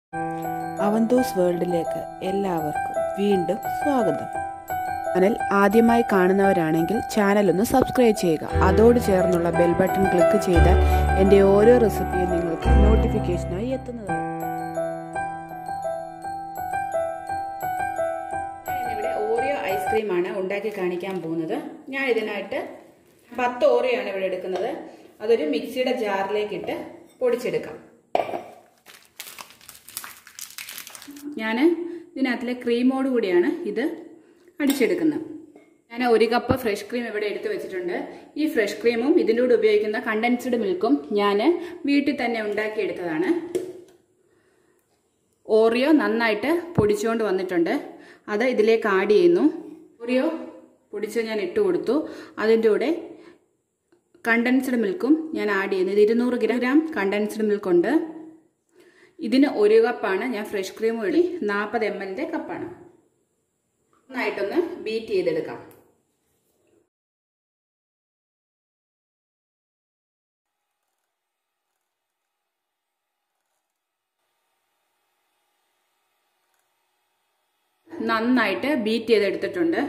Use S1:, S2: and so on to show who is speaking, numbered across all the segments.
S1: അവന്തോസ് വേൾഡിലേക്ക് എല്ലാവർക്കും വീണ്ടും സ്വാഗതം ചാനൽ ആദ്യമായി കാണുന്നവരാണെങ്കിൽ ചാനൽ ഒന്ന് സബ്സ്ക്രൈബ് ചെയ്യുക അതോട് ചേർന്നുള്ള ബെൽ ബട്ടൺ ക്ലിക്ക് ചെയ്താൽ എൻ്റെ ഓരോ റെസിപ്പിയും നിങ്ങൾക്ക് നോട്ടിഫിക്കേഷനായി എത്തുന്നതാണ്
S2: ഞാനിവിടെ ഓറിയോ ഐസ്ക്രീമാണ് ഉണ്ടാക്കി കാണിക്കാൻ പോകുന്നത് ഞാൻ ഇതിനായിട്ട് പത്ത് ഓറിയോ ആണ് ഇവിടെ എടുക്കുന്നത് അതൊരു മിക്സിയുടെ ജാറിലേക്ക് ഇട്ട് പൊടിച്ചെടുക്കാം ഞാൻ ഇതിനകത്തിലെ ക്രീമോട് കൂടിയാണ് ഇത് അടിച്ചെടുക്കുന്നത് ഞാൻ ഒരു കപ്പ് ഫ്രഷ് ക്രീം ഇവിടെ എടുത്തു വെച്ചിട്ടുണ്ട് ഈ ഫ്രഷ് ക്രീമും ഇതിൻ്റെ കൂടെ ഉപയോഗിക്കുന്ന കണ്ടൻസ്ഡ് മിൽക്കും ഞാൻ വീട്ടിൽ തന്നെ ഉണ്ടാക്കിയെടുത്തതാണ് ഓറിയോ നന്നായിട്ട് പൊടിച്ചുകൊണ്ട് വന്നിട്ടുണ്ട് അത് ഇതിലേക്ക് ആഡ് ചെയ്യുന്നു ഓറിയോ പൊടിച്ച് ഞാൻ ഇട്ട് കൊടുത്തു അതിൻ്റെ കൂടെ കണ്ടൻസ്ഡ് മിൽക്കും ഞാൻ ആഡ് ചെയ്യുന്നു ഇത് ഇരുന്നൂറ് ഗ്രാം കണ്ടൻസ്ഡ് മിൽക്കുണ്ട് ഇതിന് ഒരു കപ്പാണ് ഞാൻ ഫ്രഷ് ക്രീം കൂടി നാൽപ്പത് എം എല്ലിൻ്റെ കപ്പാണ് നന്നായിട്ടൊന്ന് ബീറ്റ് ചെയ്തെടുക്കാം നന്നായിട്ട് ബീറ്റ് ചെയ്തെടുത്തിട്ടുണ്ട്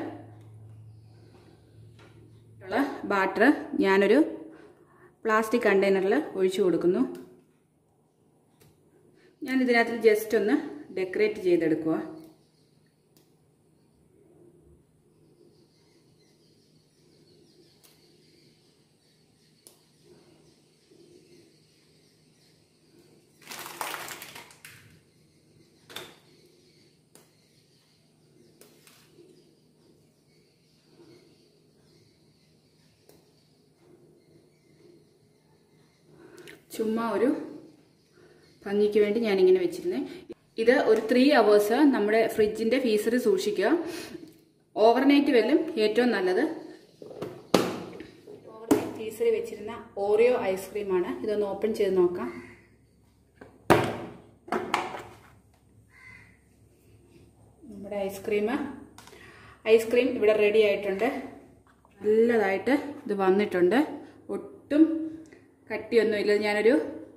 S2: ബാറ്റർ ഞാനൊരു പ്ലാസ്റ്റിക് കണ്ടെയ്നറിൽ ഒഴിച്ചു കൊടുക്കുന്നു ഞാൻ ഇതിനകത്ത് ജസ്റ്റ് ഒന്ന് ഡെക്കറേറ്റ് ചെയ്തെടുക്കുക ചുമ്മാ ഒരു ഭംഗിക്ക് വേണ്ടി ഞാനിങ്ങനെ വെച്ചിരുന്നേ ഇത് ഒരു ത്രീ അവേഴ്സ് നമ്മുടെ ഫ്രിഡ്ജിന്റെ ഫീസറിൽ സൂക്ഷിക്കുക ഓവർനൈറ്റ് വരും ഏറ്റവും നല്ലത് ഓവർനൈറ്റ് ഫീസറിൽ വെച്ചിരുന്ന ഓറിയോ ഐസ്ക്രീമാണ് ഇതൊന്ന് ഓപ്പൺ ചെയ്ത് നോക്കാം നമ്മുടെ ഐസ്ക്രീം ഐസ്ക്രീം ഇവിടെ റെഡി ആയിട്ടുണ്ട് നല്ലതായിട്ട് ഇത് വന്നിട്ടുണ്ട് ഒട്ടും കട്ടിയൊന്നുമില്ല ഞാനൊരു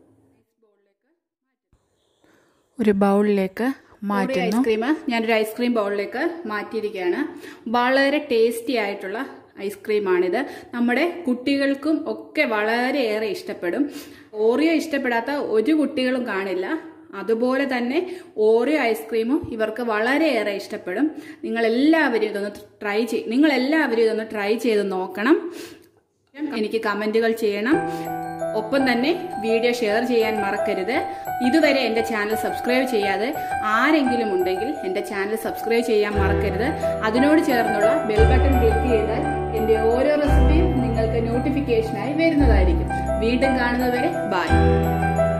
S1: ഒരു ബൗളിലേക്ക് മാറ്റുന്നു
S2: ഐസ്ക്രീം ഞാനൊരു ഐസ്ക്രീം ബൗളിലേക്ക് മാറ്റിയിരിക്കുകയാണ് വളരെ ടേസ്റ്റി ആയിട്ടുള്ള ഐസ്ക്രീമാണിത് നമ്മുടെ കുട്ടികൾക്കും ഒക്കെ വളരെയേറെ ഇഷ്ടപ്പെടും ഓറിയോ ഇഷ്ടപ്പെടാത്ത ഒരു കുട്ടികളും കാണില്ല അതുപോലെ തന്നെ ഓറിയോ ഐസ്ക്രീമും ഇവർക്ക് വളരെയേറെ ഇഷ്ടപ്പെടും നിങ്ങൾ എല്ലാവരും ഇതൊന്ന് ട്രൈ ചെയ് നിങ്ങൾ എല്ലാവരും ഇതൊന്ന് ട്രൈ ചെയ്ത് നോക്കണം എനിക്ക് കമന്റുകൾ ചെയ്യണം ഒപ്പം തന്നെ വീഡിയോ ഷെയർ ചെയ്യാൻ മറക്കരുത് ഇതുവരെ എൻ്റെ ചാനൽ സബ്സ്ക്രൈബ് ചെയ്യാതെ ആരെങ്കിലും ഉണ്ടെങ്കിൽ എൻ്റെ ചാനൽ സബ്സ്ക്രൈബ് ചെയ്യാൻ മറക്കരുത് അതിനോട് ചേർന്നുള്ള ബെൽ ബട്ടൺ ക്ലിക്ക് ചെയ്താൽ എൻ്റെ ഓരോ റെസിപ്പിയും നിങ്ങൾക്ക് നോട്ടിഫിക്കേഷനായി വരുന്നതായിരിക്കും വീണ്ടും കാണുന്നതുവരെ ബൈ